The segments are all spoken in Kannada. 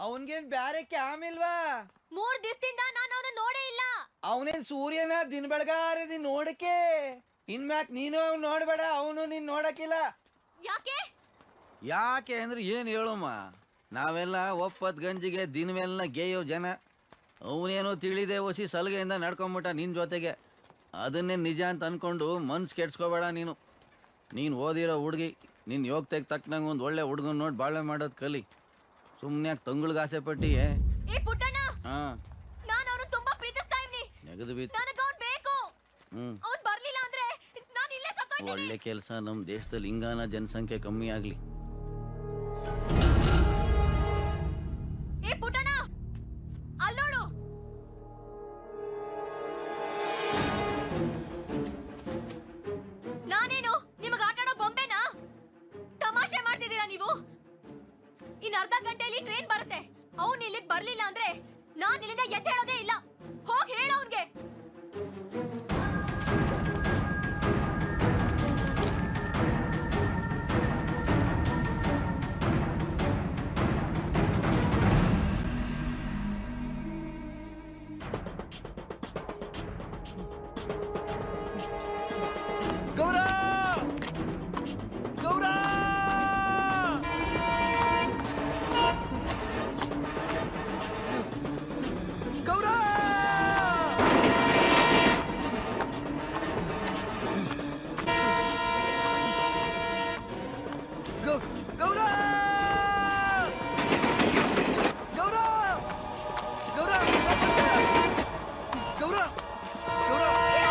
ಅವನ್ಗೇನ್ ಬ್ಯಾರೆ ಕ್ಯಾಮ್ ಇಲ್ವಾ ಮೂರ್ ದಿವಸದಿಂದ ನಾನು ಅವನ ನೋಡೇ ಇಲ್ಲ ಅವನೇನ್ ಸೂರ್ಯನ ದಿನ ಬೆಳಗಾರೆ ನೀನ್ ನೋಡಕ್ಕೆ ಇನ್ಮ್ಯಾಕ್ ನೀನು ಅವ್ನ್ ನೋಡ್ಬೇಡ ಅವನು ನೀನ್ ನೋಡಕ್ಕಿಲ್ಲ ಯಾಕೆ ಯಾಕೆ ಅಂದ್ರೆ ಏನು ಹೇಳಮ್ಮ ನಾವೆಲ್ಲ ಒಪ್ಪತ್ ಗಂಜಿಗೆ ದಿನವೆಲ್ಲ ಗೇಯೋ ಜನ ಅವನೇನೋ ತಿಳಿದೆ ಒಸಿ ಸಲಿಗೆಯಿಂದ ನಡ್ಕೊಂಬಿಟ್ಟ ನಿನ್ನ ಜೊತೆಗೆ ಅದನ್ನೇ ನಿಜ ಅಂತ ಅನ್ಕೊಂಡು ಮನ್ಸು ಕೆಡ್ಸ್ಕೋಬೇಡ ನೀನು ನೀನು ಓದಿರೋ ಹುಡುಗಿ ನಿನ್ನ ಯೋಗ್ತೆಗೆ ತಕ್ಕನಂಗೆ ಒಂದು ಒಳ್ಳೆ ಹುಡುಗನ್ ನೋಡಿ ಬಾಳೆ ಮಾಡೋದು ಕಲಿ ಸುಮ್ಮನೆ ಯಾಕೆ ತಂಗುಳ್ಗೆ ಆಸೆ ಪಟ್ಟಿಯೇ ಏ ಪುಟ್ಟಣ್ಣ ಹಾಂ ನಾನು ಅವನು ತುಂಬಾ ಪ್ರೀತಿಸ್ತಾ ಇವ್ನಿ ನೆಗದು ಬಿತ್ತು ನನಗ ಅವ್ನ್ ಬೇಕು ಹ್ಞೂ ಅವ್ನ್ ಬರ್ಲಿಲ್ಲ ಅಂದ್ರೆ ನಾನು ಇಲ್ಲೇ ಸತ್ತೋಯ್ತೀನಿ ಒಳ್ಳೆ ಕೆಲಸ ನಮ್ಮ ದೇಶದಲ್ಲಿ ಹಿಂಗಾನ ಜನಸಂಖ್ಯೆ ಕಮ್ಮಿ ಆಗಲಿ ಏ ಪುಟ್ಟಣ್ಣ ಅಲ್ಲೋಡು ನಾನೇನು ನಿಮಗ ಆಟ ಆಡೋ ಬೊಂಬೆನಾ ತಮಾಷೆ ಮಾಡ್ತಿದ್ದೀರಾ ನೀವು ಇನ್ ಅರ್ಧ ಗಂಟೆಯಲ್ಲಿ ಟ್ರೈನ್ ಬರುತ್ತೆ ಅವ್ನು ಇಲ್ಲಿಗೆ ಬರ್ಲಿಲ್ಲ ಅಂದ್ರೆ ನಾನ್ ಇಲ್ಲಿಂದ ಎದ್ದು ಹೇಳೋದೇ ಇಲ್ಲ ಹೋಗಿ ಹೇಳ ಅವ್ನ್ಗೆ ಗೌರ ಗೌರ ಗೌರ ಗೌ- ಗೌರ ಗೌರ ಗೌರ ಗೌರ ಗೌರ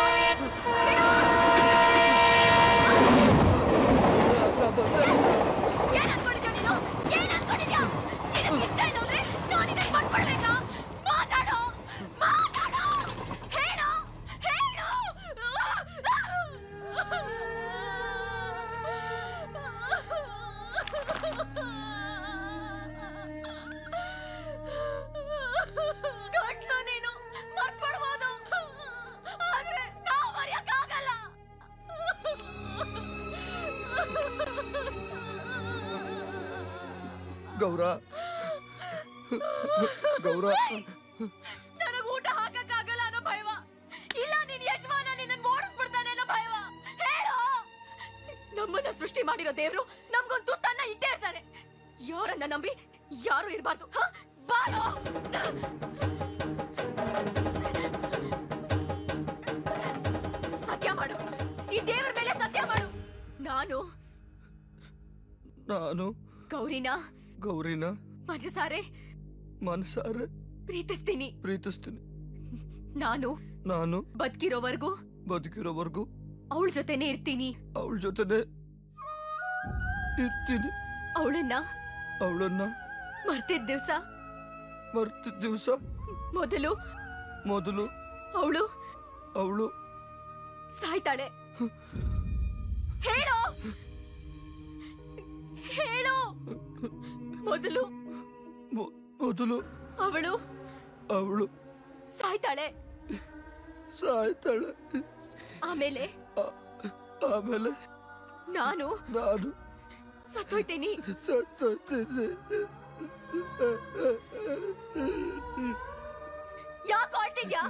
ಏನ್ ಅನ್ಕೊಂಡಿದ್ಯಾ ನೀನು ಏನ್ ಅನ್ಕೊಂಡಿದ್ಯಾ ನಿನಗೆ ಇಷ್ಟ ಇಲ್ಲ ಅಂದ್ರೆ ನಾನು ಇದನ್ನ ಮಾಡ್ಕೊಳ್ಬೇಕಾ ಮಾತಾಡು ಮಾತಾಡು ಹೇಳು ಹೇಳು ಗಂಡ್ಸು ನೀನು ಮರ್ತ್ಬಿಡ್ಬೋದು ಆದ್ರೆ ನಾವು ಮರೆಯಕ್ಕಾಗಲ್ಲ ಗೌರ ಗೌರ ನನಗ್ ಊಟ ಹಾಕಕ್ಕಾಗಲ್ಲ ಅನ್ನೋ ಭಯವ ಇಲ್ಲ ನಿನ್ ಯಜಮಾನ ನಿನ್ನ ಓಡಿಸ್ಬಿಡ್ತಾನೆ ಅನ್ನೋ ಭಯವ ಹೇಳು ನಮ್ಮನ್ನ ಸೃಷ್ಟಿ ಮಾಡಿರೋ ದೇವ್ರು ನಮ್ಗೊಂದ್ ತುತ್ತನ್ನ ಇಟ್ಟೇ ಇರ್ತಾನೆ ಯಾರನ್ನ ನಂಬಿ ಯಾರು ಇರಬಾರ್ದು ಬಾರೋ ಸತ್ಯ ಮಾಡು ಈ ದೇವ್ರ ಮೇಲೆ ಸತ್ಯ ಮಾಡು ನಾನು ನಾನು ಗೌರಿನ ಗೌರಿನ ಮನಸಾರೆ ಮನಸಾರೆ ಪ್ರೀತಿಸ್ತೀನಿ ಪ್ರೀತಿಸ್ತೀನಿ ನಾನು ನಾನು ಬದುಕಿರೋವರೆಗೂ ಬದುಕಿರೋವರೆಗೂ ಅವಳ ಜೊತೆನೆ ಇರ್ತೀನಿ ಅವಳ ಜೊತೆನೆ ಇರ್ತೀನಿ ಅವಳನ್ನ ಅವಳನ್ನ ಮರ್ತಿದ್ ದಿವ್ಸ ಮರ್ತಿದ್ದ ದಿವಸ ಮೊದಲು ಮೊದಲು ಅವಳು ಅವಳು ಸಾಯ್ತಾಳೆ ಹೇಳು ಹೇಳು ಮೊದಲು ಮೊದಲು ಅವಳು ಅವಳು ಸಾಯ್ತಾಳೆ ಸಾಯ್ತಾಳೆ ಆಮೇಲೆ ಆಮೇಲೆ ನಾನು ನಾನು ಸತ್ತೋಯ್ತೀನಿ ಸತ್ತೋಗ್ತೀನಿ ಯಾಕೆ ಹೊರಟಿದ್ಯಾ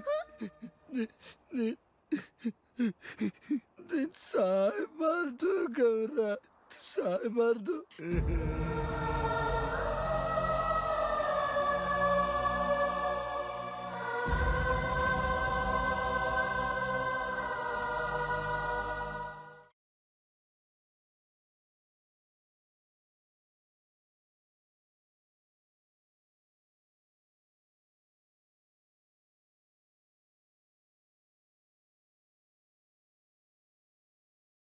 ನೀನ್ ನೀನ್ ಸಾಯ್ಬಾರ್ದು ಗೌರ ಸಾಯ್ಬಾರ್ದು